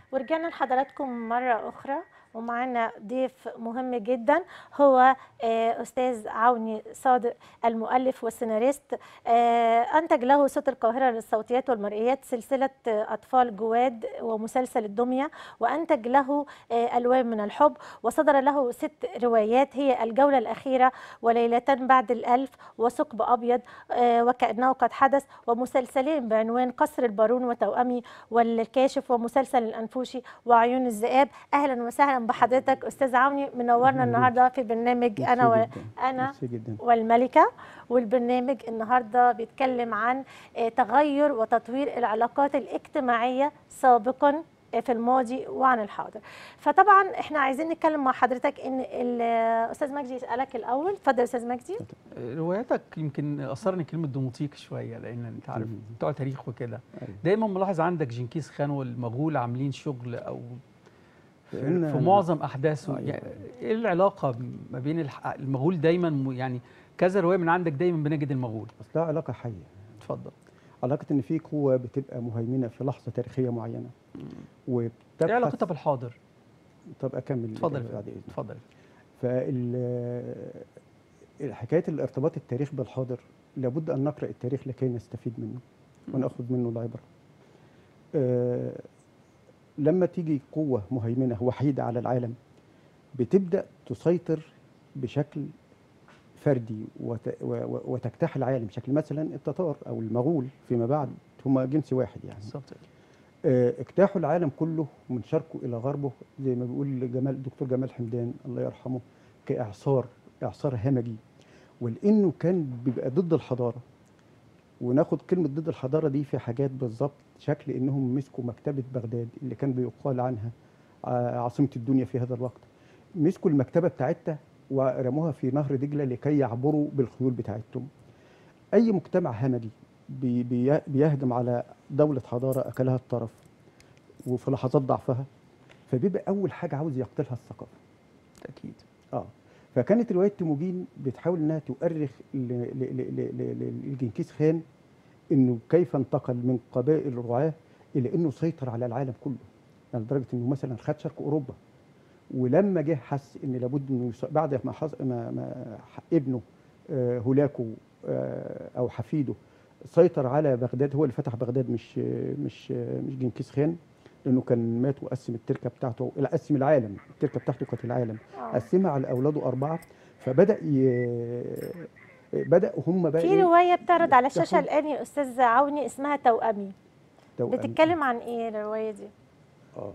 ورجعنا لحضراتكم مرة أخرى ومعانا ضيف مهم جدا هو آه، أستاذ عوني صادق المؤلف والسيناريست آه، أنتج له صوت القاهرة للصوتيات والمرئيات سلسلة آه، أطفال جواد ومسلسل الدمية وأنتج له آه، ألوان من الحب وصدر له ست روايات هي الجولة الأخيرة وليلة بعد الألف وثقب أبيض آه، وكأنه قد حدث ومسلسلين بعنوان قصر البارون وتوأمي والكاشف ومسلسل الأنفوشي وعيون الذئاب أهلا وسهلا بحضرتك أستاذ عوني منورنا أهلاً بيك. النهاردة في برنامج ميرسي أنا و... جداً. أنا ميرسي جدا والملكة والبرنامج النهاردة بيتكلم عن آه، تغير وتطوير العلاقات الاجتماعية سابقا آه، في الماضي وعن الحاضر فطبعا احنا عايزين نتكلم مع حضرتك ان الاستاذ مجدي يسالك الاول اتفضل يا استاذ مجدي رواياتك يمكن اثرني كلمه دوموتيك شويه لان انت عارف مم. بتوع تاريخ وكده أيوة. دايما ملاحظ عندك جنكيز خان والمغول عاملين شغل او في, لأن في أنا- معظم احداثه أيوة. يعني ايه العلاقه ما بين الح- المغول دايما م- يعني كذا روايه من عندك دايما بنجد المغول اصلها علاقه حيه اتفضل علاقه ان في قوه بتبقى مهيمنه في لحظه تاريخيه معينه وبتبحث ايه علاقتها بالحاضر طب اكمل اتفضل الإجابة بعد إذنك. اتفضل فال حكايه الارتباط التاريخ بالحاضر لابد ان نقرا التاريخ لكي نستفيد منه وناخذ منه العبره آه، لما تيجي قوه مهيمنه وحيده على العالم بتبدا تسيطر بشكل فردي وت- و- و- وتجتاح العالم بشكل مثلا التتار او المغول فيما بعد هم جنس واحد يعني بالظبط آه، اجتاحوا العالم كله من شرقه الى غربه زي ما بيقول جمال الدكتور جمال حمدان الله يرحمه كاعصار اعصار همجي ولانه كان بيبقى ضد الحضاره وناخد كلمه ضد الحضاره دي في حاجات بالظبط شكل انهم مسكوا مكتبه بغداد اللي كان بيقال عنها ع- عاصمه الدنيا في هذا الوقت مسكوا المكتبه بتاعتها ورموها في نهر دجله لكي يعبروا بالخيول بتاعتهم اي مجتمع همجي بي- بي- بيهجم على دولة حضارة أكلها الطرف وفي لحظات ضعفها فبيبقى أول حاجة عاوز يقتلها الثقافة اكيد اه فكانت رواية تيموجين بتحاول إنها تؤرخ ل- ل- ل- ل- ل- لجنكيز خان إنه كيف انتقل من قبائل الرعاة إلى إنه سيطر على العالم كله يعني لدرجة إنه مثلا خد شرق أوروبا ولما جه حس إن لابد إنه يس- بعد ما, حص... ما... ما ح- ابنه آه، هولاكو آه، أو حفيده سيطر على بغداد هو اللي فتح بغداد مش مش مش جنكيز خان لانه كان مات وقسم التركه بتاعته لا قسم العالم التركه بتاعته كانت العالم آه. قسمها على اولاده اربعه فبدا ي... بداوا هم بقى في إيه؟ روايه بتعرض على الشاشه تاخد- الان يا استاذ عوني اسمها توأمي توأم. بتتكلم عن ايه الروايه دي اه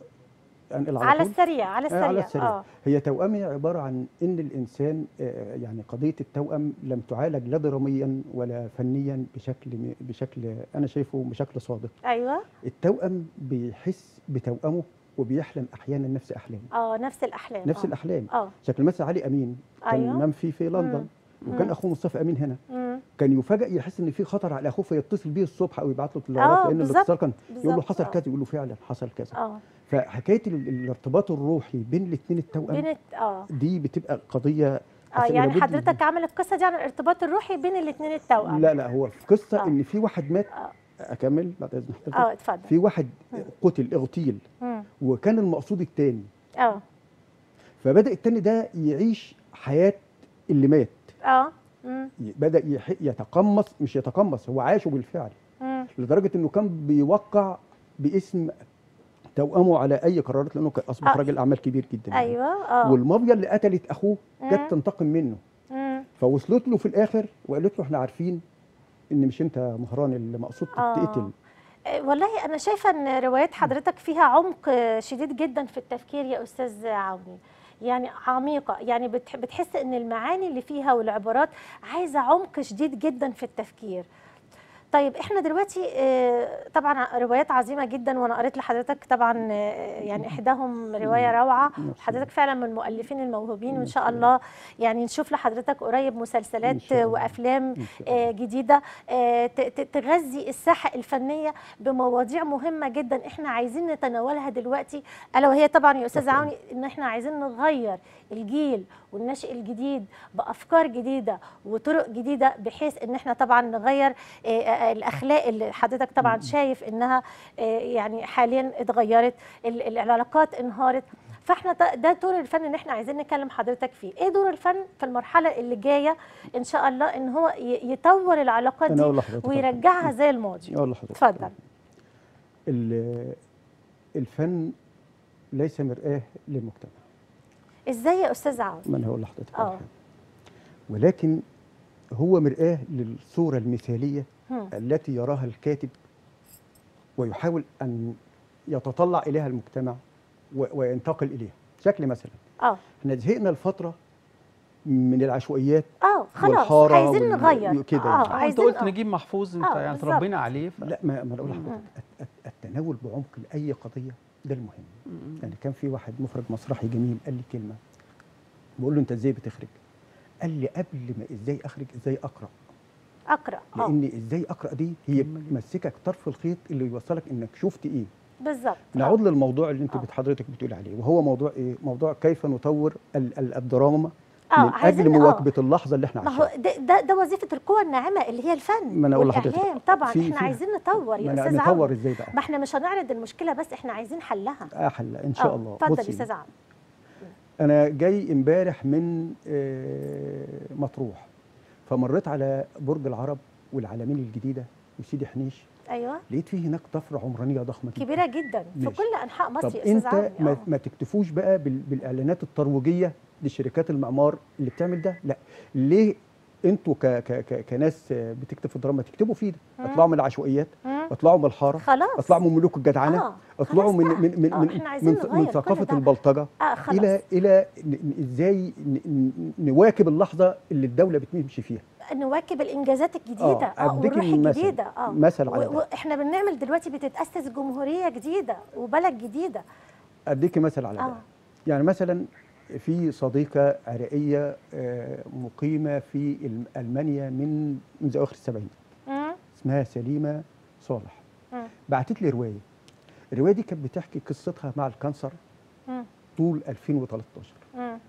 انقل على طول؟ السريع على آه، السريع على السريع. اه هي توأمي عباره عن ان الانسان آه، يعني قضيه التوأم لم تعالج لا دراميا ولا فنيا بشكل بشكل انا شايفه بشكل صادق ايوه التوأم بيحس بتوأمه وبيحلم احيانا نفس احلامه اه نفس الاحلام نفس آه. الاحلام اه شكل مثلا علي امين كان أيوة. منفي في لندن مم. وكان مم. اخوه مصطفى امين هنا مم. كان يفاجئ يحس ان في خطر على اخوه فيتصل بيه الصبح او يبعت له تلغراف آه، لان بالظبط، الاتصال كان يقول له بالظبط، حصل آه. كذا يقول له فعلا حصل كذا اه فحكايه ال- الارتباط الروحي بين الاثنين التوأم بين الت- اه دي بتبقى قضيه اه أصل يعني لابد- حضرتك عامل القصه دي عن الارتباط الروحي بين الاثنين التوأم لا لا هو في قصه آه. ان في واحد مات اه اكمل بعد اذن حضرتك اه اتفضل في واحد مم. قتل اغتيل مم. وكان المقصود الثاني اه فبدا الثاني ده يعيش حياه اللي مات اه مم. بدا يح- يتقمص مش يتقمص هو عاشه بالفعل مم. لدرجه انه كان بيوقع باسم توأمه على اي قرارات لانه كان اصبح آه. راجل اعمال كبير جدا يعني. ايوه اه والمافيا اللي قتلت اخوه مم. جت تنتقم منه مم. فوصلت له في الاخر وقالت له احنا عارفين ان مش انت مهران اللي مقصود آه. تتقتل آه، والله انا شايفه ان روايات حضرتك فيها عمق آه، شديد جدا في التفكير يا استاذ عوني يعني عميقه يعني بتح- بتحس ان المعاني اللي فيها والعبارات عايزه عمق شديد جدا في التفكير طيب احنا دلوقتي آه، طبعا روايات عظيمه جدا وانا قريت لحضرتك طبعا آه، يعني احداهم روايه روعه ميرسي. حضرتك فعلا من المؤلفين الموهوبين وان ميرسي. شاء الله يعني نشوف لحضرتك قريب إن مسلسلات شاء الله. وافلام إن شاء الله. آه، جديده آه، ت- ت- تغذي الساحه الفنيه بمواضيع مهمه جدا احنا عايزين نتناولها دلوقتي الا وهي طبعا يا استاذ طبعاً. عوني ان احنا عايزين نغير الجيل والناشئ الجديد بافكار جديده وطرق جديده بحيث ان احنا طبعا نغير آه، آه، الاخلاق اللي حضرتك طبعا شايف انها آه، يعني حاليا اتغيرت ال- العلاقات انهارت فاحنا ده, ده دور الفن ان احنا عايزين نكلم حضرتك فيه ايه دور الفن في المرحله اللي جايه ان شاء الله ان هو ي- يطور العلاقات أنا دي أقول لحضرتك ويرجعها زي الماضي اقول لحضرتك اتفضل ال- الفن ليس مرآة للمجتمع ازاي يا استاذ عون ما انا هقول لحضرتك على آه. حاجة. ولكن هو مرآة للصورة المثالية هم. التي يراها الكاتب ويحاول أن يتطلع إليها المجتمع و- وينتقل إليها شكل مثلا اه احنا زهقنا الفترة من العشوائيات اه خلاص والحارة عايزين وال- نغير كده اه يعني. آه، انت عايزين قلت آه. نجيب محفوظ انت آه، يعني بالظبط. تربينا عليه ف... لا ما ما انا اقول لحضرتك الت- الت- التناول بعمق لاي قضيه ده المهم م- يعني كان في واحد مخرج مسرحي جميل قال لي كلمه بقول له انت ازاي بتخرج قال لي قبل ما ازاي اخرج ازاي اقرا اقرا اه لان ازاي اقرا دي هي جميل. بتمسكك طرف الخيط اللي يوصلك انك شفت ايه بالظبط نعود للموضوع اللي انت آه. بت- حضرتك بتقول عليه وهو موضوع ايه موضوع كيف نطور ال- ال- الدراما اه من عايزين اجل آه. مواكبه اللحظه اللي احنا ما هو عايشينها ده, ده, ده وظيفه القوى الناعمه اللي هي الفن ما أنا أقول لحضرتك. والاعلام طبعا في- احنا في- عايزين نطور ما يا أنا استاذ نطور عون ازاي بقى ما احنا مش هنعرض المشكله بس احنا عايزين حلها احل ان شاء آه، الله اتفضل يا بصي. استاذ عون انا جاي امبارح من آه، مطروح فمريت على برج العرب والعلمين الجديده وسيدي حنيش ايوه لقيت فيه هناك طفره عمرانيه ضخمه جدا كبيره جدا في ماشي. كل انحاء مصر طب يا استاذ انت عون ما, آه. ما تكتفوش بقى بال- بالاعلانات الترويجيه لشركات المعمار اللي بتعمل ده لا ليه انتوا ك ك ك كناس آه، بتكتب في الدراما تكتبوا فيه ده مم. اطلعوا من العشوائيات مم. اطلعوا من الحاره خلاص اطلعوا من ملوك الجدعنه آه، اطلعوا خلاص من بقى. من من آه، من, إحنا عايزين من, نغير من كل ثقافه ده. البلطجه اه خلاص الى الى ن- ن- ازاي ن- ن- نواكب اللحظه اللي الدوله بتمشي فيها نواكب الانجازات الجديده آه، اه أديك والروح مثل- الجديده اه مثل على و- ده. واحنا بنعمل دلوقتي بتتاسس جمهوريه جديده وبلد جديده اديك مثل على ده اه يعني مثلا في صديقه عراقيه آه، مقيمه في الم- المانيا من منذ اواخر السبعينات مم. اسمها سليمه صالح مم. بعتت لي روايه الروايه دي كانت بتحكي قصتها مع الكانسر مم. طول 2013 مم.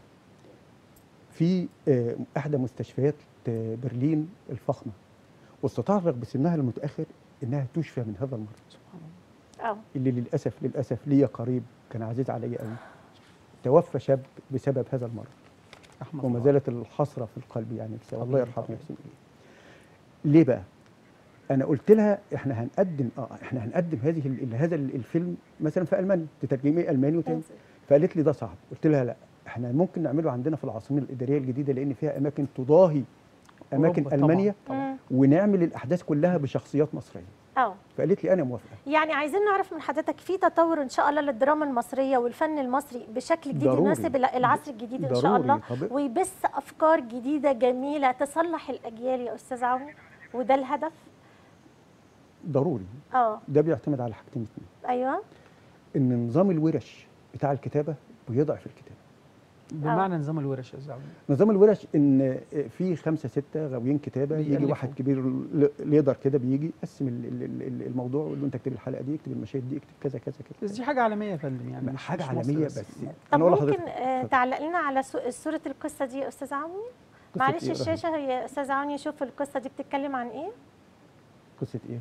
في آه، احدى مستشفيات آه، برلين الفخمه واستطاع رغم سنها المتاخر انها تشفى من هذا المرض اه اللي للاسف للاسف ليا قريب كان عزيز علي قوي توفى شاب بسبب هذا المرض احمد وما الله. زالت الحسره في القلب يعني بسبب الله طبيعي، يرحمه طبيعي. ويحسن اليه ليه بقى انا قلت لها احنا هنقدم اه احنا هنقدم هذه ال- هذا ال- الفيلم مثلا في المانيا تترجميه الماني وتاني فقالت لي ده صعب قلت لها لا احنا ممكن نعمله عندنا في العاصمه الاداريه الجديده لان فيها اماكن تضاهي اماكن أوروبا طبعاً، المانيا طبعاً. مم. ونعمل الاحداث كلها بشخصيات مصريه اه فقالت لي انا موافقه يعني عايزين نعرف من حضرتك في تطور ان شاء الله للدراما المصريه والفن المصري بشكل جديد ضروري. يناسب الع- العصر الجديد ان شاء ضروري. الله طب- ويبث افكار جديده جميله تصلح الاجيال يا استاذ عون وده الهدف ضروري اه ده بيعتمد على حاجتين اتنين ايوه ان نظام الورش بتاع الكتابه بيضعف الكتابه بمعنى نظام الورش يا أستاذ عبد. نظام الورش ان في خمسه سته غاويين كتابه يجي بيألفوا. واحد كبير ل- ليدر كده بيجي يقسم ال- ال- ال- الموضوع ويقول له انت اكتب الحلقه دي اكتب المشاهد دي اكتب كذا كذا كذا بس دي حاجه عالميه يا فندم يعني مش حاجه مش مصر عالميه بس, طب أقول ممكن لحضرتك- آه اتفضل. تعلق لنا على سو- صوره القصه دي يا استاذ عوني قصة معلش إيه؟ الشاشه هي استاذ عوني يشوف القصه دي بتتكلم عن ايه قصه ايه؟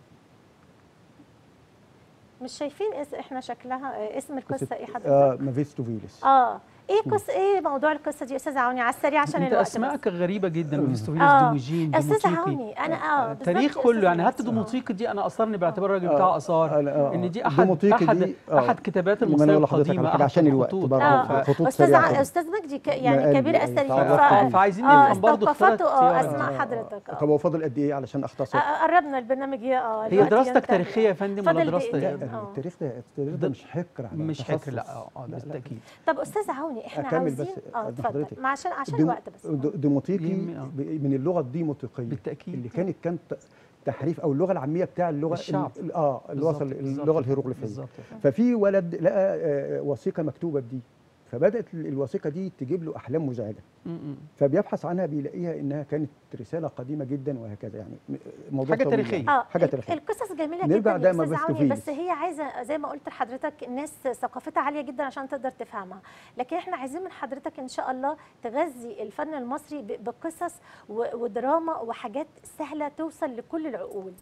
مش شايفين اس احنا شكلها آه، اسم القصه ايه حضرتك اه مافيستو فيلس اه ايه قصه ايه موضوع القصه دي يا استاذ عوني على السريع عشان انت الوقت بس. اسماءك غريبه جدا ميستوفيلس آه. دوموجين أستاذ دوموتيقي. عوني، أنا- آه، بالظبط التاريخ يا كله أستاذ يعني عوني. حتى دوموتيقي دي انا اثرني باعتبار راجل آه. بتاع اثار آه، آه. ان دي احد دوموتيقي احد دي، آه. احد كتابات ما أنا المصريه أقول لحضرتك على القديمه حاجة أحد عشان الوقت الخطوط. برضه. اه خطوط استاذ سريعة ع... كده. استاذ مجدي ك... ما يعني قلبي كبير يعني اثري تعرفت ف... فعايزين اه نفهم برضه استوقفته اه اختلاف اسمع اختيارك. حضرتك طب اه هو فاضل قد ايه علشان اختصر؟ آه، قربنا البرنامج ي- اه هي الوقت دراستك ينتهي. تاريخيه يا فندم ولا فاضل دراسه دقيقتين. لا آه. التاريخ ده التاريخ ده ده مش حكر على مش حكر لا تخصص. اه اه لا، لا. بالتاكيد طب استاذ عوني احنا أكمل عاوزين بس اه قبل اتفضل حضرتك. ما عشان عشان الديمو- الوقت بس د- ديموتيقي يهمني، آه. ب- من اللغه الديموتيقيه بالتاكيد اللي كانت كانت تحريف او اللغه العاميه بتاع اللغه الشعب. ال- اه اللغه بالظبط، بالظبط. اللغه الهيروغليفيه بالظبط يا فندم. ففي ولد لقى آه، وثيقه مكتوبه بدي فبدات ال- الوثيقه دي تجيب له احلام مزعجه م- م. فبيبحث عنها بيلاقيها انها كانت رساله قديمه جدا وهكذا يعني م- موضوع حاجة طويل تاريخية. يعني. اه حاجه ال- تاريخيه القصص جميله نرجع جدا ده يا ما استاذ عوني بس بيستفيدش. هي عايزه زي ما قلت لحضرتك الناس ثقافتها عاليه جدا عشان تقدر تفهمها لكن احنا عايزين من حضرتك ان شاء الله تغذي الفن المصري ب- بقصص و- ودراما وحاجات سهله توصل لكل العقول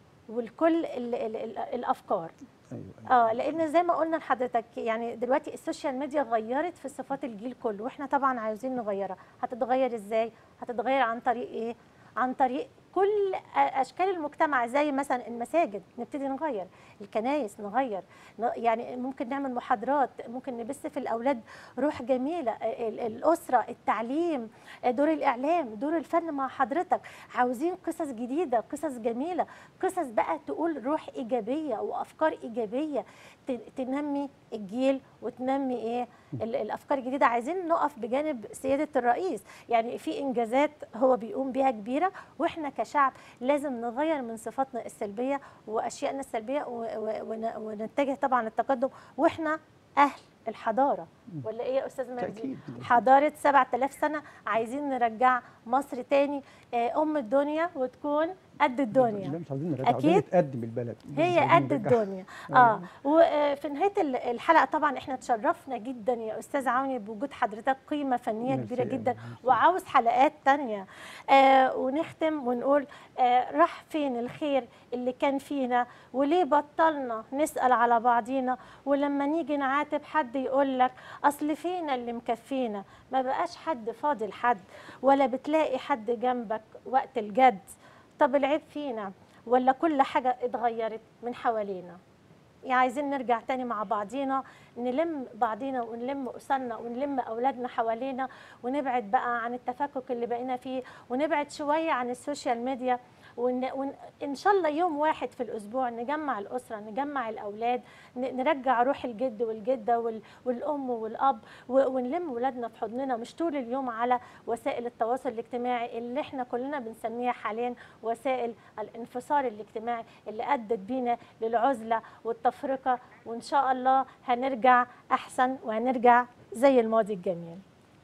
ولكل ال ال ال الافكار ايوه أيوة. اه لان زي ما قلنا لحضرتك يعني دلوقتي السوشيال ميديا غيرت في صفات الجيل كله واحنا طبعا عايزين نغيرها هتتغير ازاي هتتغير عن طريق ايه عن طريق كل أ- اشكال المجتمع زي مثلا المساجد نبتدي نغير الكنايس نغير ن- يعني ممكن نعمل محاضرات ممكن نبث في الاولاد روح جميله ال- الاسره التعليم دور الاعلام دور الفن مع حضرتك عاوزين قصص جديده قصص جميله قصص بقى تقول روح ايجابيه وافكار ايجابيه ت- تنمي الجيل وتنمي ايه ال- الافكار الجديده عايزين نقف بجانب سياده الرئيس يعني في انجازات هو بيقوم بيها كبيره واحنا كشعب لازم نغير من صفاتنا السلبيه واشيائنا السلبيه و- و- ون- ونتجه طبعا للتقدم واحنا اهل الحضاره ولا ايه يا استاذ مجدي تاكيد حضاره 7000 سنه عايزين نرجع مصر تاني آه، ام الدنيا وتكون قد الدنيا لا مش عايزين نرجع أكيد. عايزين نتقدم البلد مش هي عايزين قد نرجع. الدنيا اه وفي نهايه ال- الحلقه طبعا احنا تشرفنا جدا يا استاذ عوني بوجود حضرتك قيمه فنيه ميرسي كبيره يا جدا أمل، ميرسي. وعاوز حلقات تانية آه ونختم ونقول آه راح فين الخير اللي كان فينا وليه بطلنا نسال على بعضينا ولما نيجي نعاتب حد يقول لك اصل فينا اللي مكفينا ما بقاش حد فاضل حد ولا بتلاقي حد جنبك وقت الجد طب العيب فينا ولا كل حاجة اتغيرت من حوالينا يعني عايزين نرجع تاني مع بعضينا نلم بعضينا ونلم أسرنا ونلم أولادنا حوالينا ونبعد بقى عن التفكك اللي بقينا فيه ونبعد شوية عن السوشيال ميديا وإن ون... إن شاء الله يوم واحد في الأسبوع نجمع الأسرة نجمع الأولاد ن... نرجع روح الجد والجدة وال... والأم والأب و... ونلم ولادنا في حضننا مش طول اليوم على وسائل التواصل الاجتماعي اللي احنا كلنا بنسميها حاليا وسائل الانفصال الاجتماعي اللي أدت بينا للعزلة والتفرقة وإن شاء الله هنرجع أحسن وهنرجع زي الماضي الجميل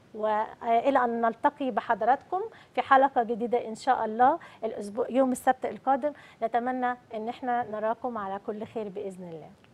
والى ان نلتقي بحضراتكم في حلقه جديده ان شاء الله الاسبوع يوم السبت القادم نتمنى ان احنا نراكم على كل خير باذن الله